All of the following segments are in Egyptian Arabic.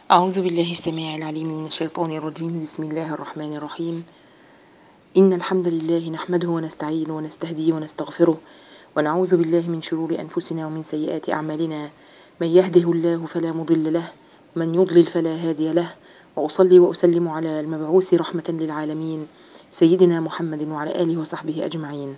أعوذ بالله السميع العليم من الشيطان الرجيم بسم الله الرحمن الرحيم إن الحمد لله نحمده ونستعينه ونستهديه ونستغفره ونعوذ بالله من شرور أنفسنا ومن سيئات أعمالنا من يهده الله فلا مضل له ومن يضلل فلا هادي له وأصلي وأسلم على المبعوث رحمة للعالمين سيدنا محمد وعلى آله وصحبه أجمعين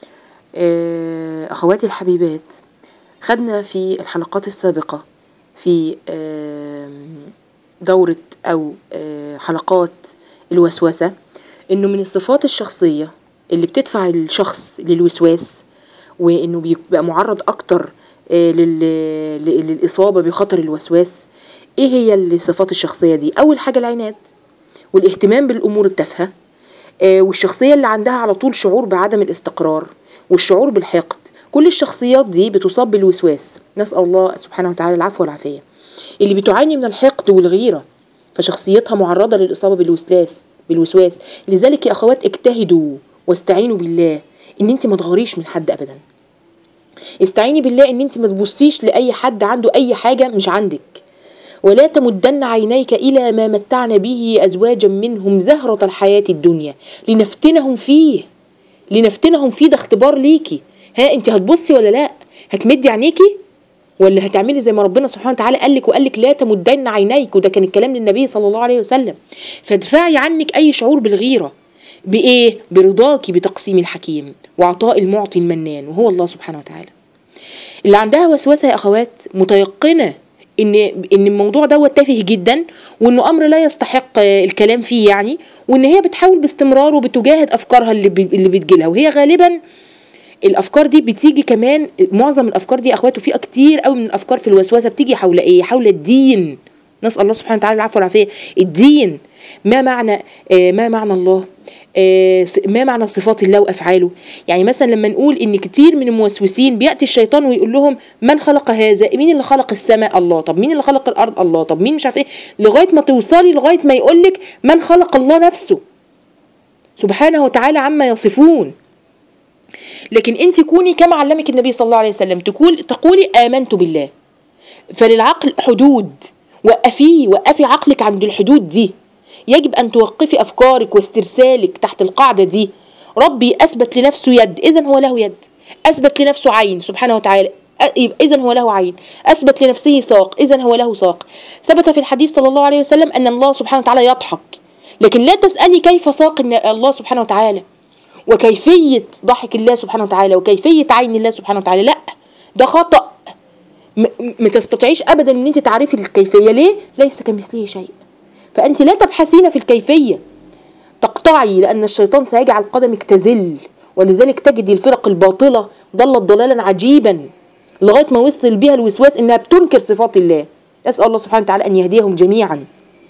آه، أخواتي الحبيبات خدنا في الحلقات السابقة في آم، دورة أو آه، حلقات الوسوسة إنه من الصفات الشخصية اللي بتدفع الشخص للوسواس وإنه بيبقى معرض أكتر آه، لل- ل- للإصابة بخطر الوسواس إيه هي الصفات الشخصية دي؟ أول حاجة العناد والاهتمام بالأمور التافهة آه، والشخصية اللي عندها على طول شعور بعدم الاستقرار والشعور بالحقد كل الشخصيات دي بتصاب بالوسواس نسأل الله سبحانه وتعالى العفو والعافية اللي بتعاني من الحقد والغيرة فشخصيتها معرضة للإصابة بالوسواس بالوسواس لذلك يا أخوات اجتهدوا واستعينوا بالله إن أنت ما تغاريش من حد أبدا استعيني بالله إن أنت ما تبصيش لأي حد عنده أي حاجة مش عندك ولا تمدن عينيك إلى ما متعنا به أزواجا منهم زهرة الحياة الدنيا لنفتنهم فيه لنفتنهم فيه ده اختبار ليكي ها انت هتبصي ولا لا هتمدي عينيكي ولا هتعملي زي ما ربنا سبحانه وتعالى قال لك وقال لك لا تمدن عينيك وده كان الكلام للنبي صلى الله عليه وسلم فادفعي عنك اي شعور بالغيره بايه برضاكي بتقسيم الحكيم وعطاء المعطي المنان وهو الله سبحانه وتعالى اللي عندها وسوسه يا اخوات متيقنه ان ان الموضوع دوت تافه جدا وانه امر لا يستحق آه، الكلام فيه يعني وان هي بتحاول باستمرار وبتجاهد افكارها اللي بي- اللي بتجيلها وهي غالبا الافكار دي بتيجي كمان معظم الافكار دي يا اخوات وفي كتير قوي من الافكار في الوسوسه بتيجي حول ايه حول الدين نسال الله سبحانه وتعالى العفو والعافيه الدين ما معنى آه ما معنى الله آه س- ما معنى صفات الله وافعاله يعني مثلا لما نقول ان كتير من الموسوسين بياتي الشيطان ويقول لهم من خلق هذا مين اللي خلق السماء الله طب مين اللي خلق الارض الله طب مين مش عارف ايه لغايه ما توصلي لغايه ما يقول لك من خلق الله نفسه سبحانه وتعالى عما يصفون لكن انت كوني كما علمك النبي صلى الله عليه وسلم تقول تقولي امنت بالله فللعقل حدود وقفيه وقفي عقلك عند الحدود دي يجب ان توقفي افكارك واسترسالك تحت القاعده دي ربي اثبت لنفسه يد اذا هو له يد اثبت لنفسه عين سبحانه وتعالى اذا هو له عين اثبت لنفسه ساق اذا هو له ساق ثبت في الحديث صلى الله عليه وسلم ان الله سبحانه وتعالى يضحك لكن لا تسالي كيف ساق إن الله سبحانه وتعالى وكيفية ضحك الله سبحانه وتعالى وكيفية عين الله سبحانه وتعالى لا ده خطأ م- م- ما تستطيعيش ابدا ان انت تعرفي الكيفية ليه ليس كمثله شيء فانت لا تبحثين في الكيفية تقطعي لان الشيطان سيجعل قدمك تزل ولذلك تجدي الفرق الباطلة ضلت ضلالا عجيبا لغاية ما وصل بها الوسواس انها بتنكر صفات الله نسأل الله سبحانه وتعالى ان يهديهم جميعا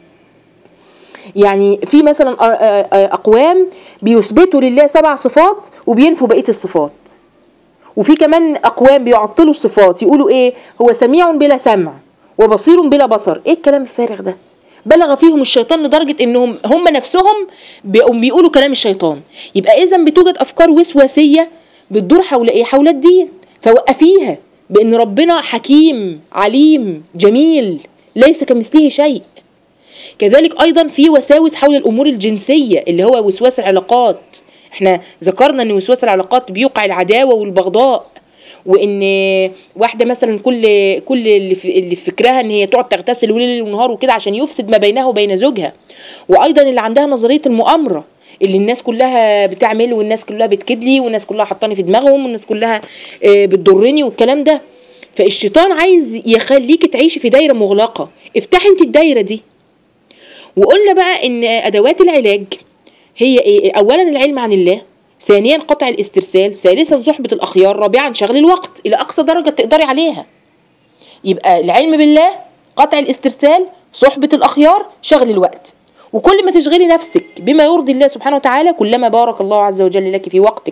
يعني في مثلا أ- أ- أ- اقوام بيثبتوا لله سبع صفات وبينفوا بقيه الصفات وفي كمان اقوام بيعطلوا الصفات يقولوا ايه هو سميع بلا سمع وبصير بلا بصر ايه الكلام الفارغ ده بلغ فيهم الشيطان لدرجة انهم هم نفسهم بيقوم بيقولوا كلام الشيطان يبقى اذا بتوجد افكار وسواسية بتدور حول ايه حول الدين فوقفيها بان ربنا حكيم عليم جميل ليس كمثله شيء كذلك ايضا في وساوس حول الامور الجنسيه اللي هو وسواس العلاقات احنا ذكرنا ان وسواس العلاقات بيوقع العداوه والبغضاء وان واحده مثلا كل كل اللي في اللي في فكرها ان هي تقعد تغتسل ليل ونهار وكده عشان يفسد ما بينها وبين زوجها وايضا اللي عندها نظريه المؤامره اللي الناس كلها بتعمل والناس كلها بتكدلي والناس كلها حطاني في دماغهم والناس كلها آه، بتضرني والكلام ده فالشيطان عايز يخليكي تعيشي في دايره مغلقه افتحي انت الدايره دي وقلنا بقى ان ادوات العلاج هي ايه اولا العلم عن الله ثانيا قطع الاسترسال ثالثا صحبة الأخيار رابعا شغل الوقت إلى أقصى درجة تقدري عليها يبقى العلم بالله قطع الاسترسال صحبة الأخيار شغل الوقت وكل ما تشغلي نفسك بما يرضي الله سبحانه وتعالى كلما بارك الله عز وجل لك في وقتك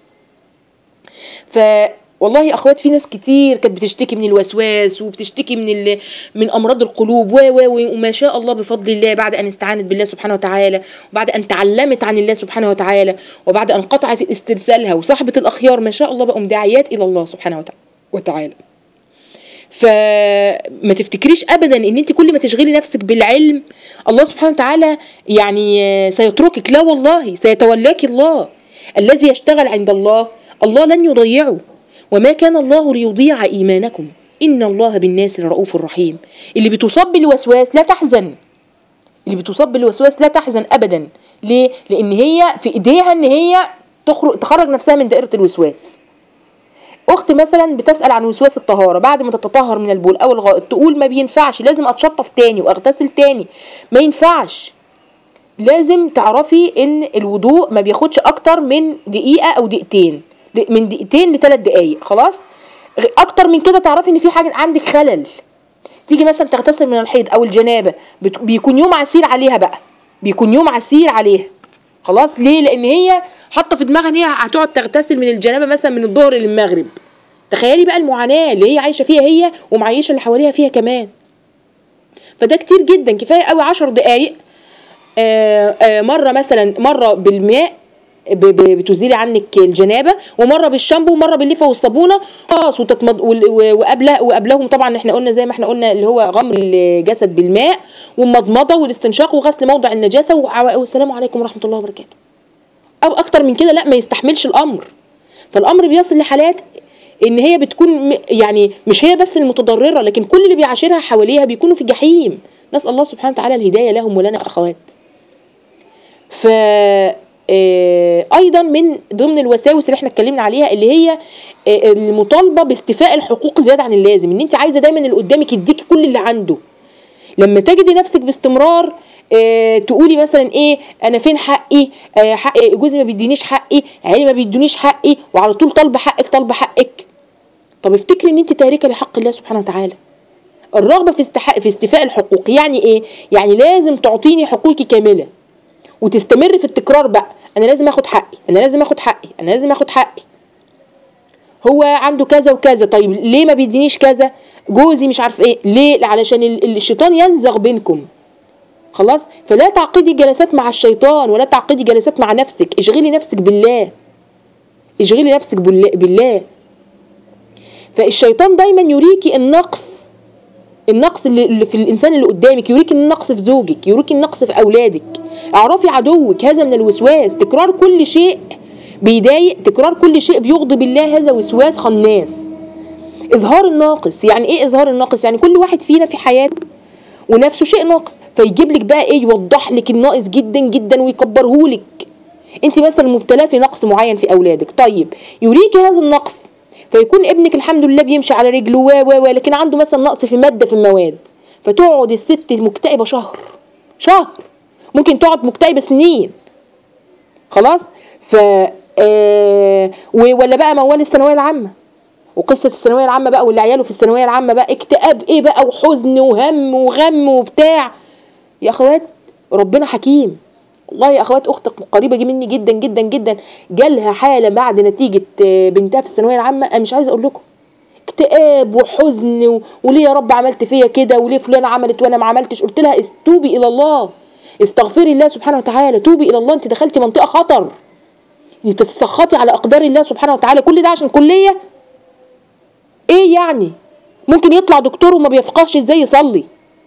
ف والله يا اخوات في ناس كتير كانت بتشتكي من الوسواس وبتشتكي من ال... من امراض القلوب و و وما شاء الله بفضل الله بعد ان استعانت بالله سبحانه وتعالى وبعد ان تعلمت عن الله سبحانه وتعالى وبعد ان قطعت استرسالها وصاحبه الاخيار ما شاء الله بقوا داعيات الى الله سبحانه وتع- وتعالى فما تفتكريش ابدا ان انت كل ما تشغلي نفسك بالعلم الله سبحانه وتعالى يعني آه، سيتركك لا والله سيتولاك الله الذي يشتغل عند الله الله لن يضيعه وما كان الله ليضيع ايمانكم ان الله بالناس لرؤوف رحيم اللي بتصاب بالوسواس لا تحزن اللي بتصاب بالوسواس لا تحزن ابدا ليه لان هي في ايديها ان هي تخرج تخرج نفسها من دائره الوسواس اخت مثلا بتسال عن وسواس الطهاره بعد ما تتطهر من البول او الغائط تقول ما بينفعش لازم اتشطف تاني واغتسل تاني ما ينفعش لازم تعرفي ان الوضوء ما بياخدش اكتر من دقيقه او دقيقتين من دقيقتين لثلاث دقايق خلاص اكتر من كده تعرفي ان في حاجه عندك خلل تيجي مثلا تغتسل من الحيض او الجنابه بت- بيكون يوم عسير عليها بقى بيكون يوم عسير عليها خلاص ليه لان هي حاطه في دماغها ان هي هتقعد تغتسل من الجنابه مثلا من الظهر للمغرب تخيلي بقى المعاناه اللي هي عايشه فيها هي ومعيشه اللي حواليها فيها كمان فده كتير جدا كفايه قوي عشر دقايق آه، آه، مره مثلا مره بالماء ب- ب- بتزيلي عنك الجنابه ومره بالشامبو ومره بالليفه والصابونه خلاص وتتمض وال- و- وقبلها وقبلهم طبعا احنا قلنا زي ما احنا قلنا اللي هو غمر الجسد بالماء والمضمضه والاستنشاق وغسل موضع النجاسه وع- والسلام عليكم ورحمه الله وبركاته او اكتر من كده لا ما يستحملش الامر فالامر بيصل لحالات ان هي بتكون م- يعني مش هي بس المتضرره لكن كل اللي بيعاشرها حواليها بيكونوا في جحيم نسال الله سبحانه وتعالى الهدايه لهم ولنا اخوات ف آه، ايضا من ضمن الوساوس اللي احنا اتكلمنا عليها اللي هي آه، المطالبه باستيفاء الحقوق زياده عن اللازم ان انت عايزه دايما اللي قدامك يديكي كل اللي عنده لما تجدي نفسك باستمرار آه تقولي مثلا ايه انا فين حقي آه حق جوزي ما بيدينيش حقي عيالي ما بيدونيش حقي وعلى طول طالبه حقك طالبه حقك طب افتكري ان انت تاركه لحق الله سبحانه وتعالى الرغبه في استحق في استيفاء الحقوق يعني ايه يعني لازم تعطيني حقوقي كامله وتستمر في التكرار بقى انا لازم اخد حقي انا لازم اخد حقي انا لازم اخد حقي هو عنده كذا وكذا طيب ليه ما بيدينيش كذا جوزي مش عارف ايه ليه علشان ال- الشيطان ينزغ بينكم خلاص فلا تعقدي جلسات مع الشيطان ولا تعقدي جلسات مع نفسك اشغلي نفسك بالله اشغلي نفسك بالله, بالله. فالشيطان دايما يريكي النقص النقص اللي اللي في الانسان اللي قدامك يوريك النقص في زوجك يوريك النقص في اولادك اعرفي عدوك هذا من الوسواس تكرار كل شيء بيضايق تكرار كل شيء بيغضب الله هذا وسواس خناس اظهار الناقص يعني ايه اظهار الناقص يعني كل واحد فينا في حياته ونفسه شيء ناقص فيجيب لك بقى ايه يوضح لك الناقص جدا جدا ويكبره لك انت مثلا مبتلاه في نقص معين في اولادك طيب يوريكي هذا النقص فيكون ابنك الحمد لله بيمشي على رجله و و و لكن عنده مثلا نقص في ماده في المواد فتقعد الست مكتئبه شهر شهر ممكن تقعد مكتئبه سنين خلاص ف آه و- ولا بقى موال الثانويه العامه وقصه الثانويه العامه بقى واللي عياله في الثانويه العامه بقى اكتئاب ايه بقى وحزن وهم وغم وبتاع يا اخوات ربنا حكيم والله يا اخوات اختك قريبه جي مني جدا جدا جدا جالها حاله بعد نتيجه آه، بنتها في الثانويه العامه انا مش عايزه اقول لكم اكتئاب وحزن و... وليه يا رب عملت فيا كده وليه فلانه عملت وانا ما عملتش قلت لها توبي الى الله استغفري الله سبحانه وتعالى توبي الى الله انت دخلتي منطقه خطر انت تسخطي على اقدار الله سبحانه وتعالى كل ده عشان كليه ايه يعني ممكن يطلع دكتور وما بيفقهش ازاي يصلي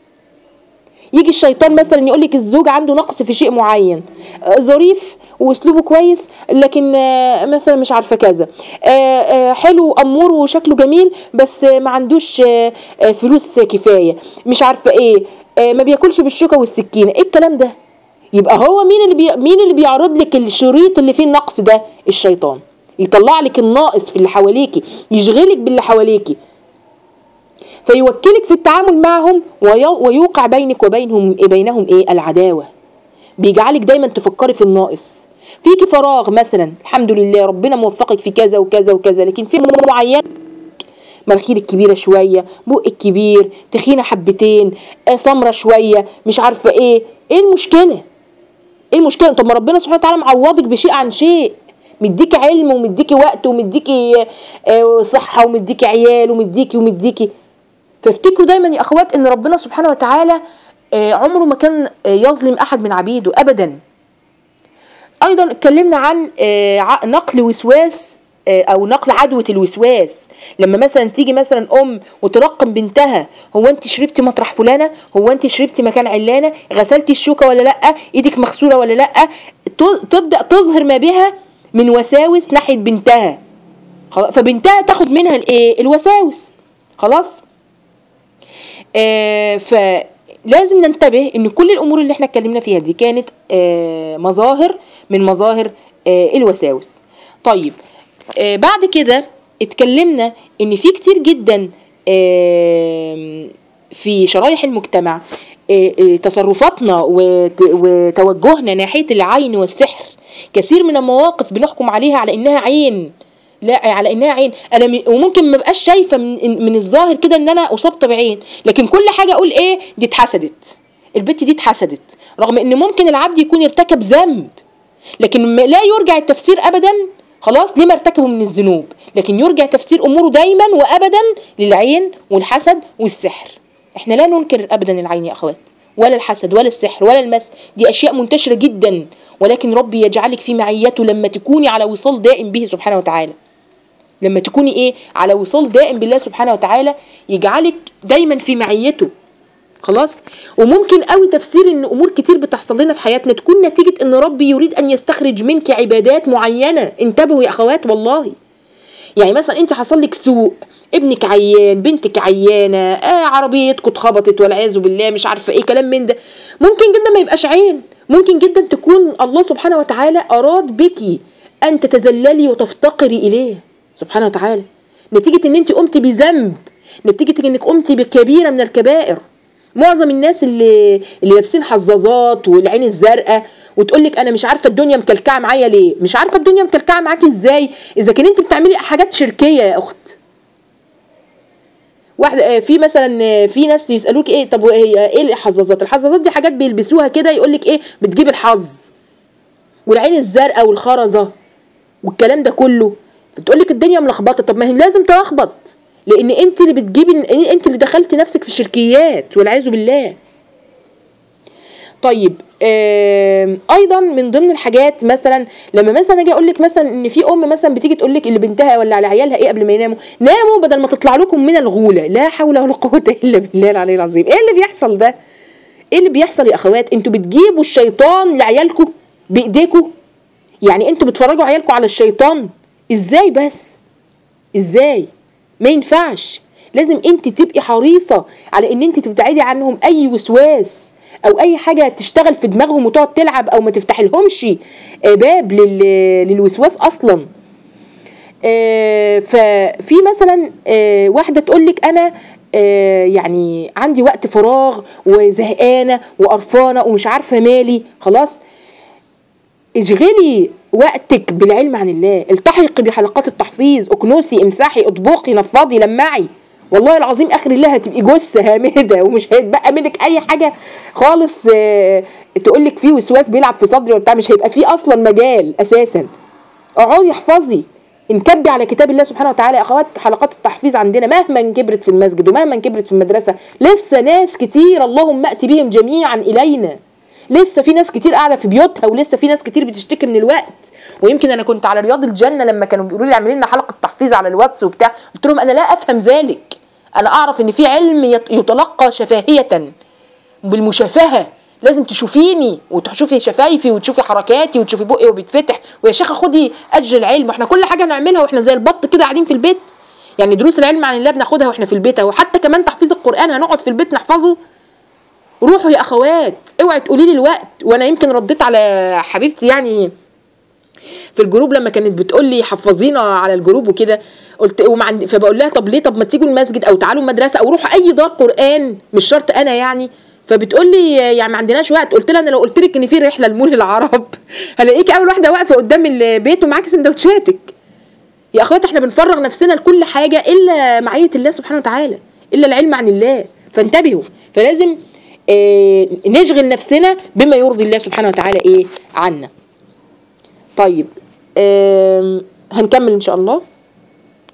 يجي الشيطان مثلا يقول لك الزوج عنده نقص في شيء معين آه، ظريف واسلوبه كويس لكن آه، مثلا مش عارفه كذا آه، آه، حلو امور وشكله جميل بس آه، ما عندوش آه، آه، فلوس كفايه مش عارفه ايه آه، ما بياكلش بالشوكه والسكينه ايه الكلام ده يبقى هو مين اللي بي... مين اللي بيعرض لك الشريط اللي فيه النقص ده الشيطان يطلع لك الناقص في اللي حواليكي يشغلك باللي حواليكي فيوكلك في التعامل معهم وي- ويوقع بينك وبينهم بينهم ايه العداوه بيجعلك دايما تفكري في الناقص فيكي فراغ مثلا الحمد لله ربنا موفقك في كذا وكذا وكذا لكن في معين مناخيرك كبيره شويه بقك كبير تخينه حبتين آه، سمره شويه مش عارفه ايه ايه المشكله ايه المشكله طب ما ربنا سبحانه وتعالى معوضك بشيء عن شيء مديكي علم ومديكي وقت ومديكي آه، صحه ومديكي عيال ومديكي ومديكي فافتكروا دايما يا اخوات ان ربنا سبحانه وتعالى آه، عمره ما كان آه، يظلم احد من عبيده ابدا ايضا اتكلمنا عن آه، ع- نقل وسواس آه، او نقل عدوى الوسواس لما مثلا تيجي مثلا ام وترقم بنتها هو انت شربتي مطرح فلانه هو انت شربتي مكان علانه غسلتي الشوكه ولا لا ايدك مغسوله ولا لا ت- تبدا تظهر ما بها من وساوس ناحيه بنتها خلاص فبنتها تاخد منها الايه الوساوس خلاص آه فلازم ننتبه ان كل الامور اللي احنا اتكلمنا فيها دي كانت آه مظاهر من مظاهر آه الوساوس طيب آه بعد كده اتكلمنا ان في كتير جدا آه في شرايح المجتمع آه آه تصرفاتنا وت- وتوجهنا ناحية العين والسحر كثير من المواقف بنحكم عليها على انها عين لا على انها عين انا م... وممكن ما بقاش شايفه من من الظاهر كده ان انا اصبت بعين لكن كل حاجه اقول ايه دي اتحسدت البت دي اتحسدت رغم ان ممكن العبد يكون ارتكب ذنب لكن م- لا يرجع التفسير ابدا خلاص لما ارتكبوا من الذنوب لكن يرجع تفسير اموره دايما وابدا للعين والحسد والسحر احنا لا ننكر ابدا العين يا اخوات ولا الحسد ولا السحر ولا المس دي اشياء منتشره جدا ولكن ربي يجعلك في معيته لما تكوني على وصال دائم به سبحانه وتعالى لما تكوني ايه على وصال دائم بالله سبحانه وتعالى يجعلك دايما في معيته خلاص وممكن قوي تفسير ان امور كتير بتحصل لنا في حياتنا تكون نتيجه ان ربي يريد ان يستخرج منك عبادات معينه انتبهوا يا اخوات والله يعني مثلا انت حصل لك سوء ابنك عيان بنتك عيانه آه عربيتكم اتخبطت والعياذ بالله مش عارفه ايه كلام من ده ممكن جدا ما يبقاش عين ممكن جدا تكون الله سبحانه وتعالى اراد بك ان تتذللي وتفتقري اليه سبحانه وتعالى نتيجه ان انت قمتي بذنب نتيجه انك قمتي بكبيره من الكبائر معظم الناس اللي اللي لابسين حظاظات والعين الزرقاء وتقول لك انا مش عارفه الدنيا مكلكعه معايا ليه مش عارفه الدنيا مكلكعه معاكي ازاي اذا كان انت بتعملي حاجات شركيه يا اخت واحده آه، في مثلا آه، في ناس يسالوك ايه طب هي ايه الحظاظات الحظاظات دي حاجات بيلبسوها كده يقول لك ايه بتجيب الحظ والعين الزرقاء والخرزه والكلام ده كله فتقول لك الدنيا ملخبطه طب ما هي لازم تلخبط لان انت اللي بتجيبي انت اللي دخلتي نفسك في الشركيات والعياذ بالله طيب آم، ايضا من ضمن الحاجات مثلا لما مثلا اجي اقول لك مثلا ان في ام مثلا بتيجي تقول لك اللي بنتها ولا على عيالها ايه قبل ما يناموا ناموا بدل ما تطلع لكم من الغوله لا حول ولا قوه الا بالله العلي العظيم ايه اللي بيحصل ده ايه اللي بيحصل يا اخوات انتوا بتجيبوا الشيطان لعيالكم بايديكم يعني انتوا بتفرجوا عيالكم على الشيطان ازاي بس ازاي ما ينفعش لازم انت تبقي حريصه على ان انت تبتعدي عنهم اي وسواس او اي حاجه تشتغل في دماغهم وتقعد تلعب او ما تفتحي لهمش باب لل- للوسواس اصلا آه، ففي مثلا آه، واحده تقول لك انا آه، يعني عندي وقت فراغ وزهقانه وقرفانه ومش عارفه مالي خلاص اشغلي وقتك بالعلم عن الله التحقي بحلقات التحفيظ اكنسي امسحي اطبخي نفضي لمعي والله العظيم اخر الله هتبقي جثه هامده ومش هيتبقى منك اي حاجه خالص آه، تقول لك في وسواس بيلعب في صدري وبتاع مش هيبقى فيه اصلا مجال اساسا اقعدي احفظي انكبي على كتاب الله سبحانه وتعالى يا اخوات حلقات التحفيظ عندنا مهما كبرت في المسجد ومهما كبرت في المدرسه لسه ناس كتير اللهم ائت بهم جميعا الينا لسه في ناس كتير قاعده في بيوتها ولسه في ناس كتير بتشتكي من الوقت ويمكن انا كنت على رياض الجنه لما كانوا بيقولوا لي اعملي لنا حلقه تحفيظ على الواتس وبتاع قلت لهم انا لا افهم ذلك انا اعرف ان في علم يت- يتلقى شفاهيه بالمشافهه لازم تشوفيني وتشوفي شفايفي وتشوفي حركاتي وتشوفي بقي وبيتفتح ويا شيخه خدي اجر العلم احنا كل حاجه نعملها واحنا زي البط كده قاعدين في البيت يعني دروس العلم عن الله بناخدها واحنا في البيت اهو حتى كمان تحفيظ القران هنقعد في البيت نحفظه روحوا يا اخوات اوعي تقولي لي الوقت وانا يمكن رديت على حبيبتي يعني في الجروب لما كانت بتقول لي حفظينا على الجروب وكده قلت وما عندي فبقول لها طب ليه طب ما تيجوا المسجد او تعالوا المدرسه او روحوا اي دار قران مش شرط انا يعني فبتقول لي يعني ما عندناش وقت قلت لها انا لو قلت لك ان في رحله لمول العرب هلاقيك اول واحده واقفه قدام البيت ومعاكي سندوتشاتك يا اخوات احنا بنفرغ نفسنا لكل حاجه الا معيه الله سبحانه وتعالى الا العلم عن الله فانتبهوا فلازم اه نشغل نفسنا بما يرضي الله سبحانه وتعالى ايه عنا طيب آم، هنكمل ان شاء الله